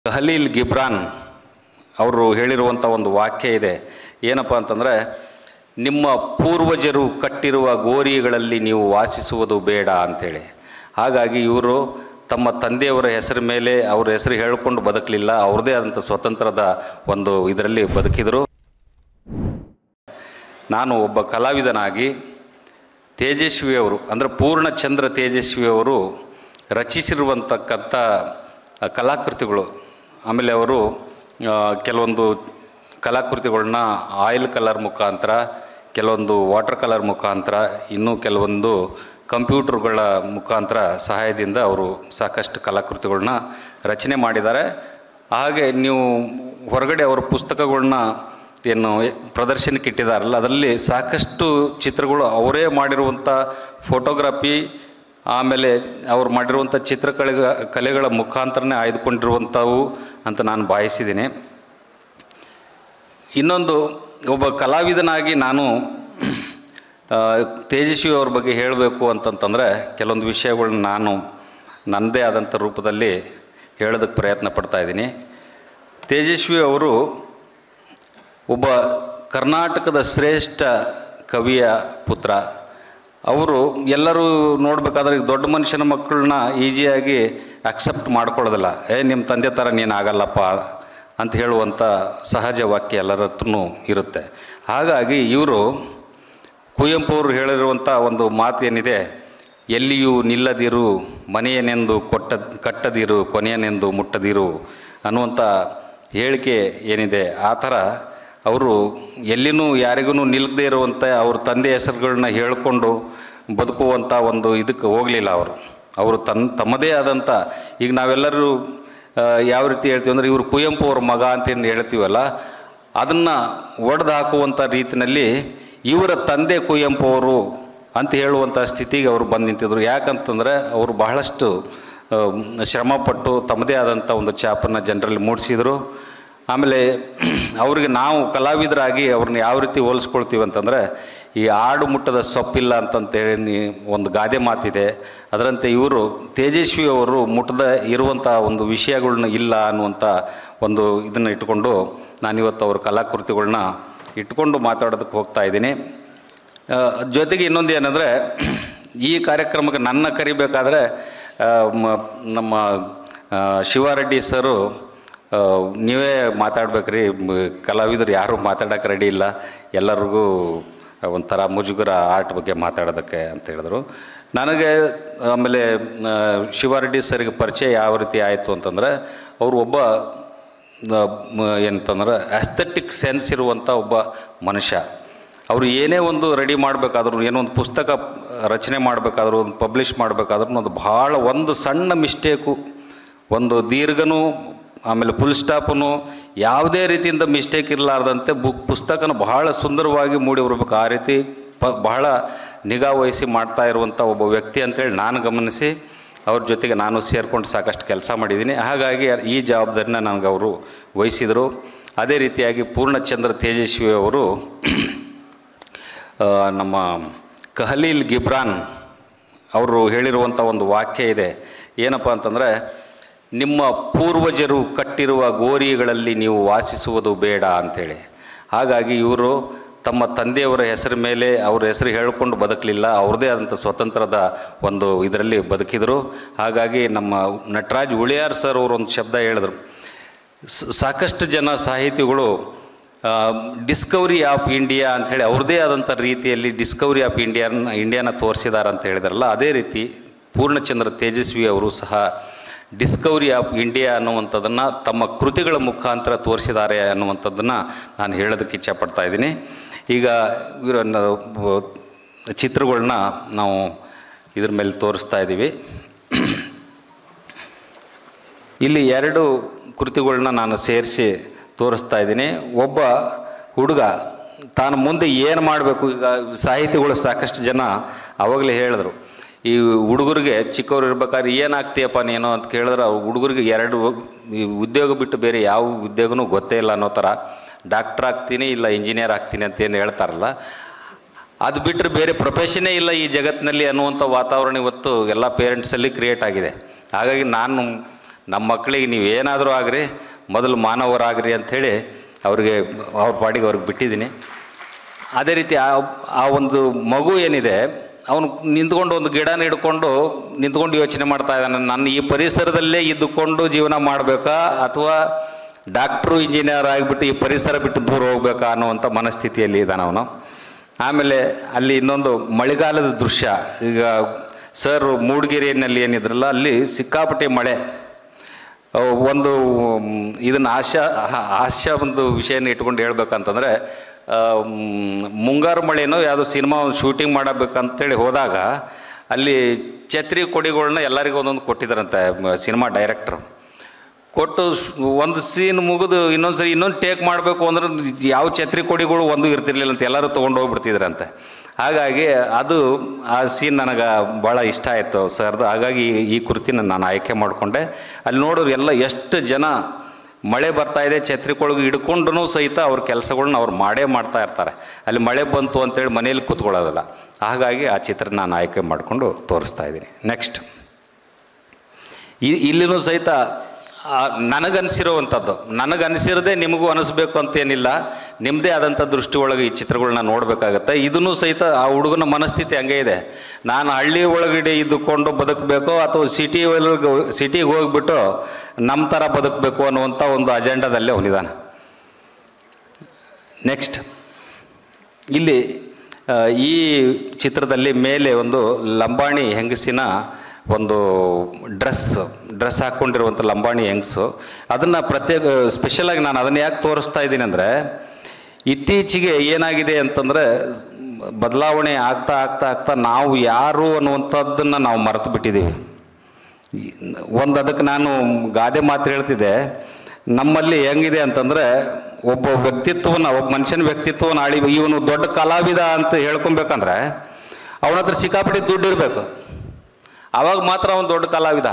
Khaleel Gibran ಅವರು ಹೇಳಿರುವಂಥ ಒಂದು ವಾಕ್ಯ ಇದೆ ಏನಪ್ಪ ಅಂತಂದರೆ ನಿಮ್ಮ ಪೂರ್ವಜರು ಕಟ್ಟಿರುವ ಗೋರಿಗಳಲ್ಲಿ ನೀವು ವಾಸಿಸುವುದು ಬೇಡ ಅಂಥೇಳಿ ಹಾಗಾಗಿ ಇವರು ತಮ್ಮ ತಂದೆಯವರ ಹೆಸರು ಮೇಲೆ ಅವ್ರ ಹೆಸರು ಹೇಳಿಕೊಂಡು ಬದುಕಲಿಲ್ಲ ಅವ್ರದ್ದೇ ಆದಂಥ ಸ್ವತಂತ್ರದ ಒಂದು ಇದರಲ್ಲಿ ಬದುಕಿದರು ನಾನು ಒಬ್ಬ ಕಲಾವಿದನಾಗಿ ತೇಜಸ್ವಿಯವರು ಅಂದರೆ ಪೂರ್ಣಚಂದ್ರ ತೇಜಸ್ವಿಯವರು ರಚಿಸಿರುವಂತಕ್ಕಂಥ ಕಲಾಕೃತಿಗಳು ಆಮೇಲೆ ಅವರು ಆ, ಕೆಲವೊಂದು ಕಲಾಕೃತಿಗಳನ್ನ ಆಯಿಲ್ ಕಲರ್ ಮುಖಾಂತರ ಕೆಲವೊಂದು ವಾಟರ್ ಕಲರ್ ಮುಖಾಂತರ ಇನ್ನೂ ಕೆಲವೊಂದು ಕಂಪ್ಯೂಟರ್ಗಳ ಮುಖಾಂತರ ಸಹಾಯದಿಂದ ಅವರು ಸಾಕಷ್ಟು ಕಲಾಕೃತಿಗಳನ್ನ ರಚನೆ ಮಾಡಿದ್ದಾರೆ ಹಾಗೆ ನೀವು ಹೊರಗಡೆ ಅವರ ಪುಸ್ತಕಗಳನ್ನ ಏನು ಪ್ರದರ್ಶನಕ್ಕೆ ಇಟ್ಟಿದ್ದಾರಲ್ಲ ಅದರಲ್ಲಿ ಸಾಕಷ್ಟು ಚಿತ್ರಗಳು ಅವರೇ ಮಾಡಿರುವಂಥ ಫೋಟೋಗ್ರಫಿ ಆಮೇಲೆ ಅವ್ರು ಮಾಡಿರುವಂಥ ಚಿತ್ರಕಲೆ ಕಲೆಗಳ ಮುಖಾಂತರನೇ ಆಯ್ದುಕೊಂಡಿರುವಂಥವು ಅಂತ ನಾನು ಭಾವಿಸಿದ್ದೀನಿ ಇನ್ನೊಂದು ಒಬ್ಬ ಕಲಾವಿದನಾಗಿ ನಾನು ಆ, ತೇಜಸ್ವಿ ಅವ್ರ ಬಗ್ಗೆ ಹೇಳಬೇಕು ಅಂತಂತಂದರೆ ಕೆಲವೊಂದು ವಿಷಯಗಳನ್ನ ನಾನು ನನ್ನದೇ ಆದಂಥ ರೂಪದಲ್ಲಿ ಹೇಳೋದಕ್ಕೆ ಪ್ರಯತ್ನ ಪಡ್ತಾ ಇದ್ದೀನಿ ತೇಜಸ್ವಿ ಅವರು ಒಬ್ಬ ಕರ್ನಾಟಕದ ಶ್ರೇಷ್ಠ ಕವಿಯ ಪುತ್ರ ಅವರು ಎಲ್ಲರೂ ನೋಡಬೇಕಾದ್ರೆ ಈಗ ದೊಡ್ಡ ಮನುಷ್ಯನ ಮಕ್ಕಳನ್ನ ಈಸಿಯಾಗಿ ಅಕ್ಸೆಪ್ಟ್ ಮಾಡ್ಕೊಳ್ಳೋದಿಲ್ಲ ಏ ನಿಮ್ಮ ತಂದೆ ಥರ ನೀನು ಆಗಲ್ಲಪ್ಪ ಅಂತ ಹೇಳುವಂಥ ಸಹಜ ವಾಕ್ಯ ಎಲ್ಲರ ಹತ್ರನೂ ಇರುತ್ತೆ ಹಾಗಾಗಿ ಇವರು ಕುವೆಂಪು ಅವರು ಹೇಳಿರುವಂಥ ಒಂದು ಮಾತು ಏನಿದೆ ಎಲ್ಲಿಯೂ ನಿಲ್ಲದಿರು ಮನೆಯನೆಂದು ಕೊಟ್ಟ ಕಟ್ಟದಿರು ಕೊನೆಯನೆಂದು ಮುಟ್ಟದಿರು ಅನ್ನುವಂಥ ಹೇಳಿಕೆ ಏನಿದೆ ಆ ಥರ ಅವರು ಎಲ್ಲಿನೂ ಯಾರಿಗೂ ನಿಲ್ಲದೇ ಇರುವಂಥ ಅವ್ರ ತಂದೆ ಹೆಸರುಗಳನ್ನ ಹೇಳಿಕೊಂಡು ಬದುಕುವಂಥ ಒಂದು ಇದಕ್ಕೆ ಹೋಗಲಿಲ್ಲ ಅವರು ಅವರು ತನ್ನ ತಮ್ಮದೇ ಆದಂಥ ಈಗ ನಾವೆಲ್ಲರೂ ಆ, ಯಾವ ರೀತಿ ಹೇಳ್ತೀವಿ ಅಂದರೆ ಇವರು ಕುವೆಂಪು ಅವ್ರ ಮಗ ಅಂತ ಏನು ಹೇಳ್ತೀವಲ್ಲ ಅದನ್ನು ಒಡೆದು ಹಾಕುವಂಥ ರೀತಿಯಲ್ಲಿ ಇವರ ತಂದೆ ಕುವೆಂಪು ಅವರು ಅಂತ ಹೇಳುವಂಥ ಸ್ಥಿತಿಗೆ ಅವರು ಬಂದು ನಿಂತಿದ್ರು ಯಾಕಂತಂದರೆ ಅವರು ಬಹಳಷ್ಟು ಆ, ಶ್ರಮಪಟ್ಟು ತಮ್ಮದೇ ಆದಂಥ ಒಂದು ಛಾಪನ್ನು ಜನರಲ್ಲಿ ಮೂಡಿಸಿದರು ಆಮೇಲೆ ಅವ್ರಿಗೆ ನಾವು ಕಲಾವಿದರಾಗಿ ಅವ್ರನ್ನ ಯಾವ ರೀತಿ ಹೋಲಿಸ್ಕೊಳ್ತೀವಿ ಅಂತಂದರೆ ಈ ಆಡು ಮುಟ್ಟದ ಸೊಪ್ಪಿಲ್ಲ ಅಂತಂತೇಳಿ ನೀ- ಒಂದು ಗಾದೆ ಮಾತಿದೆ ಅದರಂತೆ ಇವರು ತೇಜಸ್ವಿ ಅವರು ಮುಟ್ಟದ ಇರುವಂಥ ಒಂದು ವಿಷಯಗಳ್ನ ಇಲ್ಲ ಅನ್ನುವಂಥ ಒಂದು ಇದನ್ನು ಇಟ್ಕೊಂಡು ನಾನಿವತ್ತು ಅವ್ರ ಕಲಾಕೃತಿಗಳ್ನ ಇಟ್ಕೊಂಡು ಮಾತಾಡೋದಕ್ಕೆ ಹೋಗ್ತಾ ಇದ್ದೀನಿ ಆ, ಜೊತೆಗೆ ಇನ್ನೊಂದು ಏನಂದರೆ ಈ ಕಾರ್ಯಕ್ರಮಕ್ಕೆ ನನ್ನ ಕರಿಬೇಕಾದ್ರೆ ಆ, ಮ- ನಮ್ಮ ಆ, ಶಿವಾರೆಡ್ಡಿ ಸರು ಆ, ನೀವೇ ಮಾತಾಡ್ಬೇಕ್ರಿ ಮ್- ಕಲಾವಿದರು ಯಾರೂ ಮಾತಾಡೋಕೆ ರೆಡಿ ಇಲ್ಲ ಎಲ್ಲರಿಗೂ ಒಂಥರ ಮುಜುಗರ ಆರ್ಟ್ ಬಗ್ಗೆ ಮಾತಾಡೋದಕ್ಕೆ ಅಂತ ಹೇಳಿದ್ರು ನನಗೆ ಆಮೇಲೆ ಆ, ಶಿವಾರೆಡ್ಡಿ ಸರ್ಗೆ ಪರಿಚಯ ಯಾವ ರೀತಿ ಆಯಿತು ಅಂತಂದರೆ ಅವರು ಒಬ್ಬ ಏನಂತಂದ್ರೆ ಅಸ್ಥೆಟಿಕ್ ಸೆನ್ಸ್ ಇರುವಂಥ ಒಬ್ಬ ಮನುಷ್ಯ ಅವರು ಏನೇ ಒಂದು ರೆಡಿ ಮಾಡಬೇಕಾದ್ರೂ ಏನೋ ಒಂದು ಪುಸ್ತಕ ರಚನೆ ಮಾಡಬೇಕಾದ್ರೂ ಒಂದು ಪಬ್ಲಿಷ್ ಮಾಡಬೇಕಾದ್ರೂ ಅದು ಭಾಳ ಒಂದು ಸಣ್ಣ ಮಿಸ್ಟೇಕು ಒಂದು ದೀರ್ಘನೂ ಆಮೇಲೆ ಫುಲ್ ಸ್ಟಾಪನು ಯಾವುದೇ ರೀತಿಯಿಂದ ಮಿಸ್ಟೇಕ್ ಇರಲಾರ್ದಂತೆ ಬುಕ್ ಪುಸ್ತಕನ ಬಹಳ ಸುಂದರವಾಗಿ ಮೂಡಿ ಬರಬೇಕು ಆ ರೀತಿ ಪ ಬಹಳ ನಿಗಾ ವಹಿಸಿ ಮಾಡ್ತಾ ಇರುವಂಥ ಒಬ್ಬ ವ್ಯಕ್ತಿ ಅಂತೇಳಿ ನಾನು ಗಮನಿಸಿ ಅವ್ರ ಜೊತೆಗೆ ನಾನು ಸೇರ್ಕೊಂಡು ಸಾಕಷ್ಟು ಕೆಲಸ ಮಾಡಿದ್ದೀನಿ ಹಾಗಾಗಿ ಈ ಜವಾಬ್ದಾರಿನ ನನಗೆ ಅವರು ವಹಿಸಿದರು ಅದೇ ರೀತಿಯಾಗಿ ಪೂರ್ಣಚಂದ್ರ ತೇಜಸ್ವಿ ಅವರು ಆ, ನಮ್ಮ ಖಲೀಲ್ ಗಿಬ್ರಾನ್ ಅವರು ಹೇಳಿರುವಂಥ ಒಂದು ವಾಕ್ಯ ಇದೆ ಏನಪ್ಪ ಅಂತಂದರೆ ನಿಮ್ಮ ಪೂರ್ವಜರು ಕಟ್ಟಿರುವ ಗೋರಿಗಳಲ್ಲಿ ನೀವು ವಾಸಿಸುವುದು ಬೇಡ ಅಂಥೇಳಿ ಹಾಗಾಗಿ ಇವರು ತಮ್ಮ ತಂದೆಯವರ ಹೆಸರು ಮೇಲೆ ಅವ್ರ ಹೆಸರು ಹೇಳಿಕೊಂಡು ಬದುಕಲಿಲ್ಲ ಅವ್ರದ್ದೇ ಆದಂಥ ಸ್ವತಂತ್ರದ ಒಂದು ಇದರಲ್ಲಿ ಬದುಕಿದರು ಹಾಗಾಗಿ ನಮ್ಮ ನಟರಾಜ್ ಉಳಿಯಾರ್ ಸರ್ ಅವರು ಒಂದು ಶಬ್ದ ಹೇಳಿದ್ರು ಸ- ಸಾಕಷ್ಟು ಜನ ಸಾಹಿತಿಗಳು ಡಿಸ್ಕವರಿ ಆಫ್ ಇಂಡಿಯಾ ಅಂಥೇಳಿ ಅವ್ರದ್ದೇ ಆದಂಥ ರೀತಿಯಲ್ಲಿ ಡಿಸ್ಕವರಿ ಆಫ್ ಇಂಡಿಯಾನ ಇಂಡಿಯಾನ ತೋರಿಸಿದ್ದಾರೆ ಅಂತ ಹೇಳಿದಾರಲ್ಲ ಅದೇ ರೀತಿ ಪೂರ್ಣಚಂದ್ರ ತೇಜಸ್ವಿ ಅವರು ಸಹ ಡಿಸ್ಕವರಿ ಆಫ್ ಇಂಡಿಯಾ ಅನ್ನುವಂಥದ್ದನ್ನು ತಮ್ಮ ಕೃತಿಗಳ ಮುಖಾಂತರ ತೋರಿಸಿದ್ದಾರೆ ಅನ್ನುವಂಥದ್ದನ್ನು ನಾನು ಹೇಳೋದಕ್ಕೆ ಇಚ್ಛಪಡ್ತಾ ಇದ್ದೀನಿ ಈಗ ಇವರನ್ನ ಚಿತ್ರಗಳನ್ನ ನಾವು ಇದ್ರ ಮೇಲೆ ತೋರಿಸ್ತಾ ಇದ್ದೀವಿ ಇಲ್ಲಿ ಎರಡು ಕೃತಿಗಳನ್ನ ನಾನು ಸೇರಿಸಿ ತೋರಿಸ್ತಾ ಇದ್ದೀನಿ ಒಬ್ಬ ಹುಡುಗ ತಾನು ಮುಂದೆ ಏನು ಮಾಡಬೇಕು ಈಗ ಸಾಹಿತಿಗಳು ಸಾಕಷ್ಟು ಜನ ಅವಾಗಲೇ ಹೇಳಿದ್ರು ಈ ಹುಡುಗರಿಗೆ ಚಿಕ್ಕವ್ರು ಇರ್ಬೇಕಾದ್ರೆ ಏನಾಗ್ತೀಯಪ್ಪ ನೀನು ಅಂತ ಕೇಳಿದ್ರೆ ಅವ್ರು ಹುಡುಗರಿಗೆ ಎರಡು ಈ ಉದ್ಯೋಗ ಬಿಟ್ಟು ಬೇರೆ ಯಾವ ಉದ್ಯೋಗನೂ ಗೊತ್ತೇ ಇಲ್ಲ ಅನ್ನೋ ಥರ ಡಾಕ್ಟ್ರ್ ಆಗ್ತೀನಿ ಇಲ್ಲ ಇಂಜಿನಿಯರ್ ಆಗ್ತೀನಿ ಅಂತ ಏನು ಹೇಳ್ತಾರಲ್ಲ ಅದು ಬಿಟ್ಟರೆ ಬೇರೆ ಪ್ರೊಫೆಷನ್ನೇ ಇಲ್ಲ ಈ ಜಗತ್ತಿನಲ್ಲಿ ಅನ್ನುವಂಥ ವಾತಾವರಣ ಇವತ್ತು ಎಲ್ಲ ಪೇರೆಂಟ್ಸಲ್ಲಿ ಕ್ರಿಯೇಟ್ ಆಗಿದೆ ಹಾಗಾಗಿ ನಾನು ನಮ್ಮ ಮಕ್ಕಳಿಗೆ ನೀವು ಏನಾದರೂ ಆಗ್ರಿ ಮೊದಲು ಮಾನವರಾಗ್ರಿ ಅಂಥೇಳಿ ಅವ್ರಿಗೆ ಅವ್ರ ಪಾಡಿಗೆ ಅವ್ರಿಗೆ ಬಿಟ್ಟಿದ್ದೀನಿ ಅದೇ ರೀತಿ ಆ ಆ ಒಂದು ಮಗು ಏನಿದೆ ಅವನು ನಿಂತ್ಕೊಂಡು ಒಂದು ಗಿಡನ ಹಿಡ್ಕೊಂಡು ನಿಂತ್ಕೊಂಡು ಯೋಚನೆ ಮಾಡ್ತಾ ಇದ್ದಾನೆ ನನ್ನ ಈ ಪರಿಸರದಲ್ಲೇ ಇದ್ದುಕೊಂಡು ಜೀವನ ಮಾಡಬೇಕಾ ಅಥವಾ ಡಾಕ್ಟ್ರು ಇಂಜಿನಿಯರ್ ಆಗಿಬಿಟ್ಟು ಈ ಪರಿಸರ ಬಿಟ್ಟು ದೂರ ಹೋಗ್ಬೇಕಾ ಅನ್ನುವಂಥ ಮನಸ್ಥಿತಿಯಲ್ಲಿ ಇದ್ದಾನೆ ಅವನು ಆಮೇಲೆ ಅಲ್ಲಿ ಇನ್ನೊಂದು ಮಳೆಗಾಲದ ದೃಶ್ಯ ಈಗ ಸರ್ ಮೂಡಿಗೆರೆಯಲ್ಲಿ ಏನಿದ್ರಲ್ಲ ಅಲ್ಲಿ ಸಿಕ್ಕಾಪಟ್ಟೆ ಮಳೆ ಅಹ್ ಒಂದು ಮ್, ಇದನ್ನ ಆಶಾ ಹ- ಹಾಸ್ಯ ಒಂದು ವಿಷಯನ ಇಟ್ಕೊಂಡು ಹೇಳ್ಬೇಕಂತಂದರೆ ಮ್, ಮುಂಗಾರು ಮಳೆನೋ ಯಾವುದೋ ಸಿನಿಮಾ ಶೂಟಿಂಗ್ ಮಾಡಬೇಕಂತೇಳಿ ಹೋದಾಗ ಅಲ್ಲಿ ಛತ್ರಿ ಕೊಡಿಗಳನ್ನ ಎಲ್ಲರಿಗೂ ಒಂದೊಂದು ಕೊಟ್ಟಿದ್ದಾರಂತೆ ಮ- ಸಿನಿಮಾ ಡೈರೆಕ್ಟ್ರು ಕೊಟ್ಟು ಶ್- ಒಂದು ಸೀನ್ ಮುಗಿದು ಇನ್ನೊಂದು ಸರಿ ಇನ್ನೊಂದು ಟೇಕ್ ಮಾಡಬೇಕು ಅಂದ್ರೆ ಯಾವ ಛತ್ರಿ ಕೊಡಿಗಳು ಒಂದು ಇರ್ತಿರ್ಲಿಲ್ಲ ಅಂತ ಎಲ್ಲರೂ ತೊಗೊಂಡು ಹೋಗ್ಬಿಡ್ತಿದ್ರಂತೆ ಹಾಗಾಗಿ ಅದು ಆ ಸೀನ್ ನನಗೆ ಭಾಳ ಇಷ್ಟ ಆಯಿತು ಸರ್ದು ಹಾಗಾಗಿ ಈ- ಈ ಕೃತಿನ ನಾನು ಆಯ್ಕೆ ಮಾಡಿಕೊಂಡೆ ಅಲ್ಲಿ ನೋಡೋರು ಎಲ್ಲ ಎಷ್ಟು ಜನ ಮಳೆ ಬರ್ತಾ ಇದೆ ಛತ್ರಿಕೊಳಗೆ ಹಿಡ್ಕೊಂಡು ಸಹಿತ ಅವ್ರ ಕೆಲಸಗಳ್ನ ಅವ್ರು ಮಾಡೇ ಮಾಡ್ತಾ ಇರ್ತಾರೆ ಅಲ್ಲಿ ಮಳೆ ಬಂತು ಅಂತೇಳಿ ಮನೇಲಿ ಕೂತ್ಕೊಳ್ಳೋದಿಲ್ಲ ಹಾಗಾಗಿ ಆ ಚಿತ್ರ ನಾನು ಆಯ್ಕೆ ಮಾಡಿಕೊಂಡು ತೋರಿಸ್ತಾ ಇದ್ದೀನಿ ನೆಕ್ಸ್ಟ್ ಇಲ್ಲಿನೂ ಸಹಿತ ಆ, ನನಗನ್ಸಿರುವಂಥದ್ದು ನನಗನ್ಸಿರದೆ ನಿಮಗೂ ಅನಿಸ್ಬೇಕು ಅಂತೇನಿಲ್ಲ ನಿಮ್ಮದೇ ಆದಂಥ ದೃಷ್ಟಿ ಒಳಗೆ ಈ ಚಿತ್ರಗಳನ್ನ ನೋಡಬೇಕಾಗತ್ತೆ ಇದನ್ನು ಸಹಿತ ಆ ಹುಡುಗನ ಮನಸ್ಥಿತಿ ಹಂಗೆ ಇದೆ ನಾನು ಹಳ್ಳಿ ಒಳಗಡೆ ಇದ್ದುಕೊಂಡು ಬದುಕಬೇಕೋ ಅಥವಾ ಸಿಟಿ ಒಳಗೆ ಸಿಟಿಗೆ ಹೋಗ್ಬಿಟ್ಟು ನಮ್ಮ ಥರ ಬದುಕಬೇಕು ಅನ್ನುವಂಥ ಒಂದು ಅಜೆಂಡಾದಲ್ಲಿ ಅವನಿದ್ದಾನೆ ನೆಕ್ಸ್ಟ್ ಇಲ್ಲಿ ಆ, ಈ ಚಿತ್ರದಲ್ಲಿ ಮೇಲೆ ಒಂದು ಲಂಬಾಣಿ ಹೆಂಗಸಿನ ಒಂದು ಡ್ರೆಸ್ ಡ್ರೆಸ್ ಹಾಕ್ಕೊಂಡಿರುವಂಥ ಲಂಬಾಣಿ ಹೆಂಗಸು ಅದನ್ನು ಪ್ರತ್ಯೇಕ ಸ್ಪೆಷಲಾಗಿ ನಾನು ಅದನ್ನು ಯಾಕೆ ತೋರಿಸ್ತಾ ಇದ್ದೀನಿ ಅಂದರೆ ಇತ್ತೀಚೆಗೆ ಏನಾಗಿದೆ ಅಂತಂದರೆ ಬದಲಾವಣೆ ಆಗ್ತಾ ಆಗ್ತಾ ಆಗ್ತಾ ನಾವು ಯಾರು ಅನ್ನುವಂಥದ್ದನ್ನು ನಾವು ಮರೆತು ಬಿಟ್ಟಿದ್ದೀವಿ ಒಂದು ಅದಕ್ಕೆ ನಾನು ಗಾದೆ ಮಾತು ಹೇಳ್ತಿದ್ದೆ ನಮ್ಮಲ್ಲಿ ಹೆಂಗಿದೆ ಅಂತಂದರೆ ಒಬ್ಬ ವ್ಯಕ್ತಿತ್ವನ ಒಬ್ಬ ಮನುಷ್ಯನ ವ್ಯಕ್ತಿತ್ವನ ಆಳಿ ಇವನು ದೊಡ್ಡ ಕಲಾವಿದ ಅಂತ ಹೇಳ್ಕೊಬೇಕಂದ್ರೆ ಅವನ ಹತ್ರ ಸಿಕ್ಕಾಪಟ್ಟೆ ದುಡ್ಡು ಇರಬೇಕು ಆವಾಗ ಮಾತ್ರ ಅವನು ದೊಡ್ಡ ಕಲಾವಿದ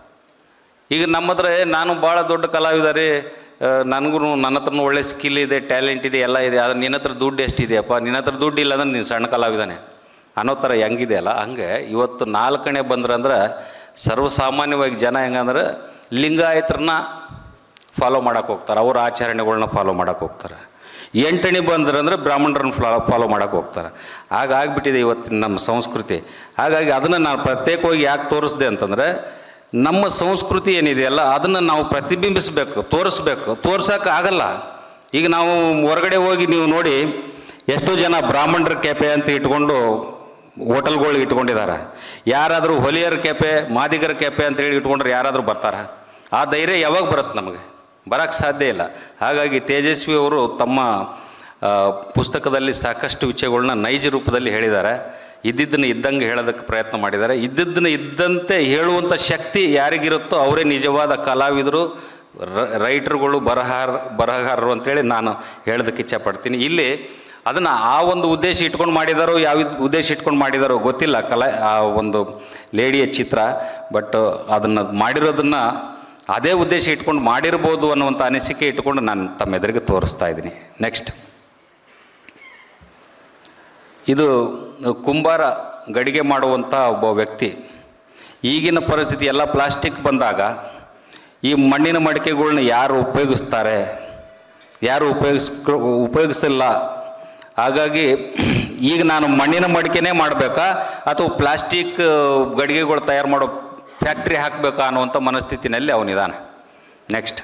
ಈಗ ನಮ್ಮ ಹತ್ರ "ಏ, ನಾನು ಭಾಳ ದೊಡ್ಡ ಕಲಾವಿದ ರೀ ನನಗೂ ನನ್ನ ಹತ್ರನೂ ಒಳ್ಳೆ ಸ್ಕಿಲ್ ಇದೆ ಟ್ಯಾಲೆಂಟ್ ಇದೆ ಎಲ್ಲ ಇದೆ ಆದರೆ ನಿನ್ನ ಹತ್ರ ದುಡ್ಡು ಎಷ್ಟಿದೆಯಪ್ಪ ನಿನ್ನ ಹತ್ರ ದುಡ್ಡು ಇಲ್ಲ ಅಂದ್ರೆ ನೀನು ಸಣ್ಣ ಕಲಾವಿದಾನೆ ಅನ್ನೋ ಥರ ಹೆಂಗಿದೆ ಅಲ್ಲ ಹಂಗೆ ಇವತ್ತು ನಾಲ್ಕನೇ ಬಂದ್ರಂದ್ರೆ ಸರ್ವಸಾಮಾನ್ಯವಾಗಿ ಜನ ಹೆಂಗಂದ್ರೆ ಲಿಂಗಾಯತರನ್ನ ಫಾಲೋ ಮಾಡಕ್ಕೆ ಹೋಗ್ತಾರೆ ಅವ್ರ ಆಚರಣೆಗಳ್ನ ಫಾಲೋ ಮಾಡಕ್ಕೆ ಹೋಗ್ತಾರೆ ಎಂಟಣಿ ಬಂದ್ರಂದ್ರೆ ಬ್ರಾಹ್ಮಣರನ್ನ ಫಾಲೋ ಫಾಲೋ ಮಾಡಕ್ಕೆ ಹೋಗ್ತಾರೆ ಹಾಗಾಗ್ಬಿಟ್ಟಿದೆ ಇವತ್ತಿನ ನಮ್ಮ ಸಂಸ್ಕೃತಿ ಹಾಗಾಗಿ ಅದನ್ನು ನಾನು ಪ್ರತ್ಯೇಕವಾಗಿ ಯಾಕೆ ತೋರಿಸ್ದೆ ಅಂತಂದರೆ ನಮ್ಮ ಸಂಸ್ಕೃತಿ ಏನಿದೆಯಲ್ಲ ಅದನ್ನು ನಾವು ಪ್ರತಿಬಿಂಬಿಸಬೇಕು ತೋರಿಸ್ಬೇಕು ತೋರ್ಸೋಕೆ ಆಗಲ್ಲ ಈಗ ನಾವು ಹೊರಗಡೆ ಹೋಗಿ ನೀವು ನೋಡಿ ಎಷ್ಟೋ ಜನ ಬ್ರಾಹ್ಮಣರ ಕೆಪೆ ಅಂತ ಇಟ್ಕೊಂಡು ಹೋಟೆಲ್ಗಳು ಇಟ್ಕೊಂಡಿದ್ದಾರೆ ಯಾರಾದರೂ ಹೊಲಿಯರ ಕೆಪೆ ಮಾದಿಗರ ಕೆಪೆ ಅಂತ ಹೇಳಿ ಇಟ್ಕೊಂಡ್ರೆ ಯಾರಾದರೂ ಬರ್ತಾರೆ ಆ ಧೈರ್ಯ ಯಾವಾಗ ಬರುತ್ತೆ ನಮಗೆ ಬರೋಕ್ಕೆ ಸಾಧ್ಯ ಇಲ್ಲ ಹಾಗಾಗಿ ತೇಜಸ್ವಿ ಅವರು ತಮ್ಮ ಆ, ಪುಸ್ತಕದಲ್ಲಿ ಸಾಕಷ್ಟು ವಿಷಯಗಳನ್ನ ನೈಜ ರೂಪದಲ್ಲಿ ಹೇಳಿದ್ದಾರೆ ಇದ್ದಿದ್ದನ್ನು ಇದ್ದಂಗೆ ಹೇಳೋದಕ್ಕೆ ಪ್ರಯತ್ನ ಮಾಡಿದ್ದಾರೆ ಇದ್ದಿದ್ದನ್ನು ಇದ್ದಂತೆ ಹೇಳುವಂಥ ಶಕ್ತಿ ಯಾರಿಗಿರುತ್ತೋ ಅವರೇ ನಿಜವಾದ ಕಲಾವಿದರು ರ- ರೈಟರ್ಗಳು ಬರಹಾರ ಬರಹಗಾರರು ಅಂತೇಳಿ ನಾನು ಹೇಳೋದಕ್ಕೆ ಇಚ್ಛಪಡ್ತೀನಿ ಇಲ್ಲಿ ಅದನ್ನು ಆ ಒಂದು ಉದ್ದೇಶ ಇಟ್ಕೊಂಡು ಮಾಡಿದಾರೋ ಯಾವ ಇದ್- ಉದ್ದೇಶ ಇಟ್ಕೊಂಡು ಮಾಡಿದಾರೋ ಗೊತ್ತಿಲ್ಲ ಕಲಾ ಆ ಒಂದು ಲೇಡಿಯ ಚಿತ್ರ ಬಟ್ ಅದನ್ನು ಮಾಡಿರೋದನ್ನು ಅದೇ ಉದ್ದೇಶ ಇಟ್ಕೊಂಡು ಮಾಡಿರ್ಬೋದು ಅನ್ನುವಂಥ ಅನಿಸಿಕೆ ಇಟ್ಕೊಂಡು ನಾನು ತಮ್ಮ ಎದುರಿಗೆ ತೋರಿಸ್ತಾ ಇದ್ದೀನಿ ನೆಕ್ಸ್ಟ್ ಇದು ಕುಂಬಾರ ಗಡಿಗೆ ಮಾಡುವಂಥ ಒಬ್ಬ ವ್ಯಕ್ತಿ ಈಗಿನ ಪರಿಸ್ಥಿತಿ ಎಲ್ಲ ಪ್ಲಾಸ್ಟಿಕ್ ಬಂದಾಗ ಈ ಮಣ್ಣಿನ ಮಡಿಕೆಗಳ್ನ ಯಾರು ಉಪಯೋಗಿಸ್ತಾರೆ ಯಾರು ಉಪಯೋಗಿಸ್ ಉಪಯೋಗಿಸಿಲ್ಲ ಹಾಗಾಗಿ ಈಗ ನಾನು ಮಣ್ಣಿನ ಮಡಿಕೆನೇ ಮಾಡಬೇಕಾ ಅಥವಾ ಪ್ಲಾಸ್ಟಿಕ್ ಗಡಿಗೆಗಳು ತಯಾರು ಮಾಡೋ ಫ್ಯಾಕ್ಟ್ರಿ ಹಾಕಬೇಕಾ ಅನ್ನುವಂಥ ಮನಸ್ಥಿತಿನಲ್ಲಿ ಅವನಿದ್ದಾನೆ ನೆಕ್ಸ್ಟ್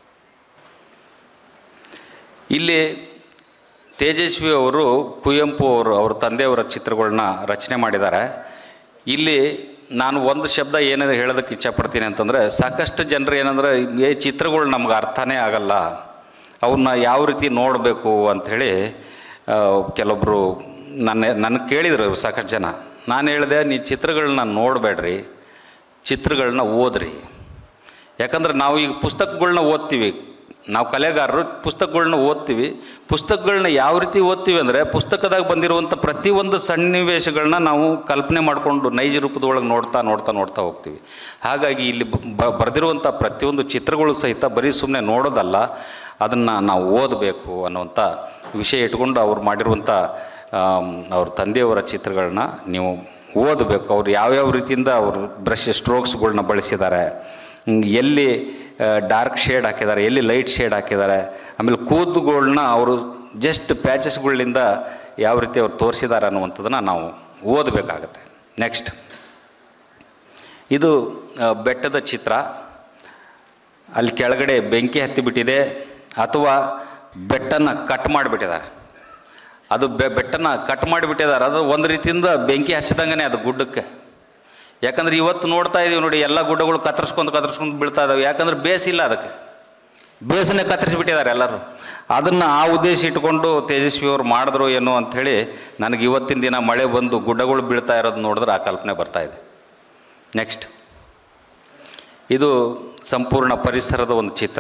ಇಲ್ಲಿ ತೇಜಸ್ವಿ ಅವರು ಕುವೆಂಪು ಅವರು ಅವ್ರ ತಂದೆಯವರ ಚಿತ್ರಗಳನ್ನ ರಚನೆ ಮಾಡಿದ್ದಾರೆ ಇಲ್ಲಿ ನಾನು ಒಂದು ಶಬ್ದ ಏನಾದ್ರು ಹೇಳೋದಕ್ಕೆ ಇಚ್ಛಪಡ್ತೀನಿ ಅಂತಂದರೆ ಸಾಕಷ್ಟು ಜನರು ಏನಂದ್ರೆ ಈ ಚಿತ್ರಗಳು ನಮ್ಗೆ ಅರ್ಥನೇ ಆಗಲ್ಲ ಅವನ್ನ ಯಾವ ರೀತಿ ನೋಡಬೇಕು ಅಂಥೇಳಿ ಕೆಲವೊಬ್ಬರು ನನ್ನ ನನ್ನ ಕೇಳಿದರು ಸಾಕಷ್ಟು ಜನ ನಾನು ಹೇಳಿದೆ ನೀವು ಚಿತ್ರಗಳನ್ನ ನೋಡಬೇಡ್ರಿ ಚಿತ್ರಗಳನ್ನ ಓದ್ರಿ ಯಾಕಂದ್ರೆ ನಾವು ಈಗ ಪುಸ್ತಕಗಳ್ನ ಓದ್ತೀವಿ ನಾವು ಕಲೆಗಾರರು ಪುಸ್ತಕಗಳ್ನ ಓದ್ತೀವಿ ಪುಸ್ತಕಗಳನ್ನ ಯಾವ ರೀತಿ ಓದ್ತೀವಿ ಅಂದರೆ ಪುಸ್ತಕದಾಗ ಬಂದಿರುವಂಥ ಪ್ರತಿಯೊಂದು ಸನ್ನಿವೇಶಗಳನ್ನ ನಾವು ಕಲ್ಪನೆ ಮಾಡಿಕೊಂಡು ನೈಜ ರೂಪದೊಳಗೆ ನೋಡ್ತಾ ನೋಡ್ತಾ ನೋಡ್ತಾ ಹೋಗ್ತೀವಿ ಹಾಗಾಗಿ ಇಲ್ಲಿ ಬ ಬರೆದಿರುವಂಥ ಪ್ರತಿಯೊಂದು ಚಿತ್ರಗಳು ಸಹಿತ ಬರೀ ಸುಮ್ಮನೆ ನೋಡೋದಲ್ಲ ಅದನ್ನು ನಾವು ಓದಬೇಕು ಅನ್ನುವಂಥ ವಿಷಯ ಇಟ್ಕೊಂಡು ಅವ್ರು ಮಾಡಿರುವಂಥ ಆಮ್, ಅವ್ರ ತಂದೆಯವರ ಚಿತ್ರಗಳನ್ನ ನೀವು ಓದಬೇಕು ಅವ್ರು ಯಾವ್ಯಾವ ರೀತಿಯಿಂದ ಅವರು ಬ್ರಷ್ ಸ್ಟ್ರೋಕ್ಸ್ಗಳ್ನ ಬಳಸಿದ್ದಾರೆ ಹ್ಮ್, ಎಲ್ಲಿ ಡಾರ್ಕ್ ಶೇಡ್ ಹಾಕಿದ್ದಾರೆ ಎಲ್ಲಿ ಲೈಟ್ ಶೇಡ್ ಹಾಕಿದ್ದಾರೆ ಆಮೇಲೆ ಕೂದಲುಗಳ್ನ ಅವರು ಜಸ್ಟ್ ಪ್ಯಾಚಸ್ಗಳಿಂದ ಯಾವ ರೀತಿ ಅವ್ರು ತೋರಿಸಿದ್ದಾರೆ ಅನ್ನುವಂಥದ್ದನ್ನು ನಾವು ಓದಬೇಕಾಗತ್ತೆ ನೆಕ್ಸ್ಟ್ ಇದು ಆ, ಬೆಟ್ಟದ ಚಿತ್ರ ಅಲ್ಲಿ ಕೆಳಗಡೆ ಬೆಂಕಿ ಹತ್ತಿಬಿಟ್ಟಿದೆ ಅಥವಾ ಬೆಟ್ಟನ ಕಟ್ ಮಾಡಿಬಿಟ್ಟಿದ್ದಾರೆ ಅದು ಬೆ ಬೆಟ್ಟನ ಕಟ್ ಮಾಡಿಬಿಟ್ಟಿದ್ದಾರೆ ಅದು ಒಂದು ರೀತಿಯಿಂದ ಬೆಂಕಿ ಹಚ್ಚಿದಂಗೆ ಅದು ಗುಡ್ಡಕ್ಕೆ ಯಾಕಂದ್ರೆ ಇವತ್ತು ನೋಡ್ತಾ ಇದೀವಿ ನೋಡಿ ಎಲ್ಲ ಗುಡ್ಡಗಳು ಕತ್ತರಿಸ್ಕೊಂಡು ಕತ್ತರಿಸ್ಕೊಂಡು ಬೀಳ್ತಾ ಇದಾವೆ ಯಾಕಂದ್ರೆ ಬೇಸಿಲ್ಲ ಅದಕ್ಕೆ ಬೇಸನ್ನೇ ಕತ್ತರಿಸಿಬಿಟ್ಟಿದ್ದಾರೆ ಎಲ್ಲರೂ ಅದನ್ನು ಆ ಉದ್ದೇಶ ಇಟ್ಕೊಂಡು ತೇಜಸ್ವಿ ಅವರು ಮಾಡಿದ್ರು ಏನೋ ಅಂಥೇಳಿ ನನಗೆ ಇವತ್ತಿನ ದಿನ ಮಳೆ ಬಂದು ಗುಡ್ಡಗಳು ಬೀಳ್ತಾ ಇರೋದು ನೋಡಿದ್ರೆ ಆ ಕಲ್ಪನೆ ಬರ್ತಾ ಇದೆ ನೆಕ್ಸ್ಟ್ ಇದು ಸಂಪೂರ್ಣ ಪರಿಸರದ ಒಂದು ಚಿತ್ರ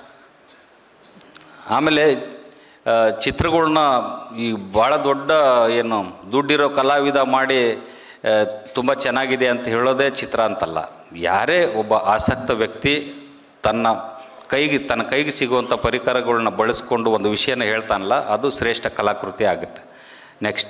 ಆಮೇಲೆ ಆ, ಚಿತ್ರಗಳ್ನ ಈ ಭಾಳ ದೊಡ್ಡ ಏನು ದುಡ್ಡಿರೋ ಕಲಾವಿದ ಮಾಡಿ ತುಂಬ ಚೆನ್ನಾಗಿದೆ ಅಂತ ಹೇಳೋದೇ ಚಿತ್ರ ಅಂತಲ್ಲ ಯಾರೇ ಒಬ್ಬ ಆಸಕ್ತ ವ್ಯಕ್ತಿ ತನ್ನ ಕೈಗೆ ತನ್ನ ಕೈಗೆ ಸಿಗುವಂಥ ಪರಿಕರಗಳನ್ನ ಬಳಸ್ಕೊಂಡು ಒಂದು ವಿಷಯನ ಹೇಳ್ತಾನಲ್ಲ ಅದು ಶ್ರೇಷ್ಠ ಕಲಾಕೃತಿ ಆಗುತ್ತೆ ನೆಕ್ಸ್ಟ್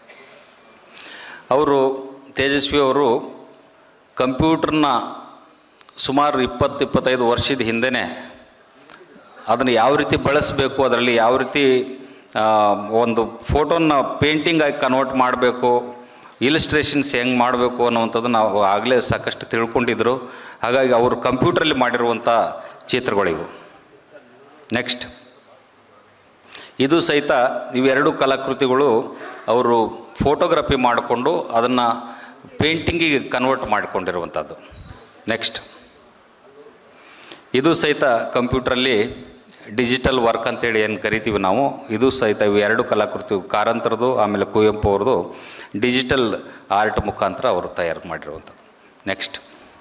ಅವರು ತೇಜಸ್ವಿ ಅವರು ಕಂಪ್ಯೂಟ್ರನ್ನ ಸುಮಾರು ಇಪ್ಪತ್ತು ಇಪ್ಪತ್ತೈದು ವರ್ಷದ ಹಿಂದೆನೇ ಅದನ್ನು ಯಾವ ರೀತಿ ಬಳಸಬೇಕು ಅದರಲ್ಲಿ ಯಾವ ರೀತಿ ಆ, ಒಂದು ಫೋಟೋನ ಪೇಂಟಿಂಗಾಗಿ ಕನ್ವರ್ಟ್ ಮಾಡಬೇಕು ಇಲಿಸ್ಟ್ರೇಷನ್ಸ್ ಹೆಂಗೆ ಮಾಡಬೇಕು ಅನ್ನುವಂಥದ್ದು ನಾವು ಆಗಲೇ ಸಾಕಷ್ಟು ತಿಳ್ಕೊಂಡಿದ್ರು ಹಾಗಾಗಿ ಅವರು ಕಂಪ್ಯೂಟ್ರಲ್ಲಿ ಮಾಡಿರುವಂಥ ಚಿತ್ರಗಳಿವು ನೆಕ್ಸ್ಟ್ ಇದು ಸಹಿತ ಇವೆರಡು ಕಲಾಕೃತಿಗಳು ಅವರು ಫೋಟೋಗ್ರಫಿ ಮಾಡಿಕೊಂಡು ಅದನ್ನು ಪೇಂಟಿಂಗಿಗೆ ಕನ್ವರ್ಟ್ ಮಾಡಿಕೊಂಡಿರುವಂಥದ್ದು ನೆಕ್ಸ್ಟ್ ಇದು ಸಹಿತ ಕಂಪ್ಯೂಟ್ರಲ್ಲಿ ಡಿಜಿಟಲ್ ವರ್ಕ್ ಅಂತೇಳಿ ಏನು ಕರಿತೀವಿ ನಾವು ಇದು ಸಹಿತ ಇವು ಎರಡು ಕಲಾಕೃತಿ ಕಾರಂತರದು ಆಮೇಲೆ ಕುವೆಂಪು ಅವ್ರದ್ದು ಡಿಜಿಟಲ್ ಆರ್ಟ್ ಮುಖಾಂತರ ಅವರು ತಯಾರು ಮಾಡಿರುವಂಥದ್ದು ನೆಕ್ಸ್ಟ್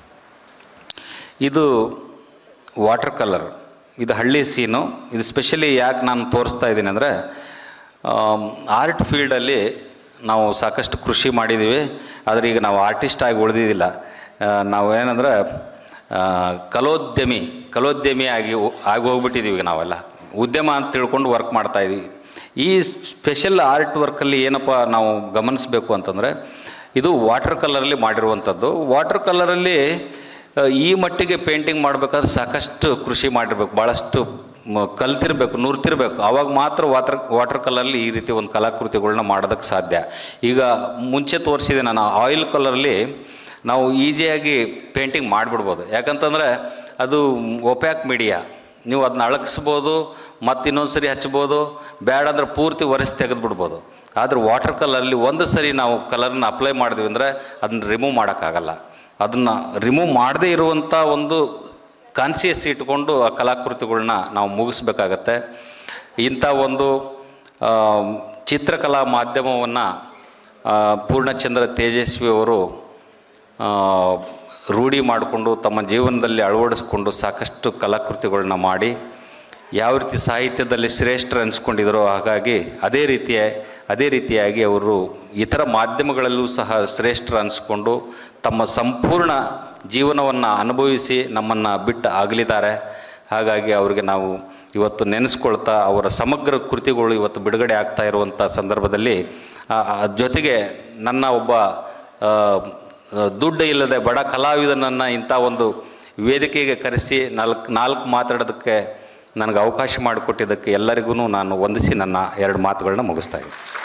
ಇದು ವಾಟರ್ ಕಲರ್ ಇದು ಹಳ್ಳಿ ಸೀನು ಇದು ಸ್ಪೆಷಲಿ ಯಾಕೆ ನಾನು ತೋರಿಸ್ತಾ ಇದ್ದೀನಿ ಅಂದರೆ ಆರ್ಟ್ ಫೀಲ್ಡಲ್ಲಿ ನಾವು ಸಾಕಷ್ಟು ಕೃಷಿ ಮಾಡಿದ್ದೀವಿ ಆದರೆ ಈಗ ನಾವು ಆರ್ಟಿಸ್ಟ್ ಆಗಿ ಉಳಿದಿದ್ದಿಲ್ಲ ಆ, ನಾವು ಏನಂದ್ರೆ ಆ, ಕಲೋದ್ಯಮಿ ಕಲೋದ್ಯಮಿ ಆಗಿ ಆಗಿ ಹೋಗ್ಬಿಟ್ಟಿದ್ದೀವಿ ಈಗ ನಾವೆಲ್ಲ ಉದ್ಯಮ ಅಂತ ತಿಳ್ಕೊಂಡು ವರ್ಕ್ ಮಾಡ್ತಾ ಇದೀವಿ ಈ ಸ್ಪೆಷಲ್ ಆರ್ಟ್ ವರ್ಕಲ್ಲಿ ಏನಪ್ಪ ನಾವು ಗಮನಿಸಬೇಕು ಅಂತಂದರೆ ಇದು ವಾಟರ್ ಕಲರಲ್ಲಿ ಮಾಡಿರುವಂಥದ್ದು ವಾಟರ್ ಕಲರಲ್ಲಿ ಆ, ಈ ಮಟ್ಟಿಗೆ ಪೇಂಟಿಂಗ್ ಮಾಡಬೇಕಾದ್ರೆ ಸಾಕಷ್ಟು ಕೃಷಿ ಮಾಡಿರ್ಬೇಕು ಭಾಳಷ್ಟು ಮ- ಕಲ್ತಿರ್ಬೇಕು ನುರ್ತಿರ್ಬೇಕು ಆವಾಗ ಮಾತ್ರ ವಾಟರ್ ವಾಟರ್ ಕಲರಲ್ಲಿ ಈ ರೀತಿ ಒಂದು ಕಲಾಕೃತಿಗಳನ್ನ ಮಾಡೋದಕ್ಕೆ ಸಾಧ್ಯ ಈಗ ಮುಂಚೆ ತೋರಿಸಿದೆ ನಾನು ಆಯಿಲ್ ಕಲರಲ್ಲಿ ನಾವು ಈಸಿಯಾಗಿ ಪೇಂಟಿಂಗ್ ಮಾಡಿಬಿಡ್ಬೋದು ಯಾಕಂತಂದರೆ ಅದು ಒಪ್ಯಾಕ್ ಮೀಡಿಯಾ ನೀವು ಅದನ್ನ ಅಳಗಿಸ್ಬೋದು ಮತ್ತು ಇನ್ನೊಂದು ಸರಿ ಹಚ್ಬೋದು ಬೇಡ ಅಂದ್ರೆ ಪೂರ್ತಿ ಒರೆಸಿ ತೆಗೆದುಬಿಡ್ಬೋದು ಆದರೆ ವಾಟರ್ ಕಲರಲ್ಲಿ ಒಂದು ಸರಿ ನಾವು ಕಲರ್ನ ಅಪ್ಲೈ ಮಾಡಿದ್ವಿ ಅಂದರೆ ಅದನ್ನ ರಿಮೂವ್ ಮಾಡೋಕ್ಕಾಗಲ್ಲ ಅದನ್ನು ರಿಮೂವ್ ಮಾಡದೇ ಇರುವಂಥ ಒಂದು ಕಾನ್ಸಿಯಸ್ ಇಟ್ಕೊಂಡು ಆ ಕಲಾಕೃತಿಗಳನ್ನ ನಾವು ಮುಗಿಸ್ಬೇಕಾಗತ್ತೆ ಇಂಥ ಒಂದು ಆ, ಚಿತ್ರಕಲಾ ಮಾಧ್ಯಮವನ್ನು ಪೂರ್ಣಚಂದ್ರ ತೇಜಸ್ವಿ ಅವರು ಆ, ರೂಢಿ ಮಾಡಿಕೊಂಡು ತಮ್ಮ ಜೀವನದಲ್ಲಿ ಅಳವಡಿಸ್ಕೊಂಡು ಸಾಕಷ್ಟು ಕಲಾಕೃತಿಗಳನ್ನ ಮಾಡಿ ಯಾವ ರೀತಿ ಸಾಹಿತ್ಯದಲ್ಲಿ ಶ್ರೇಷ್ಠರು ಅನಿಸ್ಕೊಂಡಿದ್ದರೋ ಹಾಗಾಗಿ ಅದೇ ರೀತಿಯ ಅದೇ ರೀತಿಯಾಗಿ ಅವರು ಇತರ ಮಾಧ್ಯಮಗಳಲ್ಲೂ ಸಹ ಶ್ರೇಷ್ಠರು ಅನಿಸ್ಕೊಂಡು ತಮ್ಮ ಸಂಪೂರ್ಣ ಜೀವನವನ್ನು ಅನುಭವಿಸಿ ನಮ್ಮನ್ನು ಬಿಟ್ಟು ಆಗಲಿದ್ದಾರೆ ಹಾಗಾಗಿ ಅವರಿಗೆ ನಾವು ಇವತ್ತು ನೆನೆಸ್ಕೊಳ್ತಾ ಅವರ ಸಮಗ್ರ ಕೃತಿಗಳು ಇವತ್ತು ಬಿಡುಗಡೆ ಆಗ್ತಾ ಇರುವಂಥ ಸಂದರ್ಭದಲ್ಲಿ ಆ, ಆ ಜೊತೆಗೆ ನನ್ನ ಒಬ್ಬ ಆ, ದುಡ್ಡು ಇಲ್ಲದೆ ಬಡ ಕಲಾವಿದನನ್ನು ಇಂಥ ಒಂದು ವೇದಿಕೆಗೆ ಕರೆಸಿ ನಾಲ್ಕು ನಾಲ್ಕು ಮಾತಾಡೋದಕ್ಕೆ ನನಗೆ ಅವಕಾಶ ಮಾಡಿಕೊಟ್ಟಿದ್ದಕ್ಕೆ ಎಲ್ಲರಿಗೂ ನಾನು ವಂದಿಸಿ ನನ್ನ ಎರಡು ಮಾತುಗಳನ್ನ ಮುಗಿಸ್ತಾ ಇದ್ದೀನಿ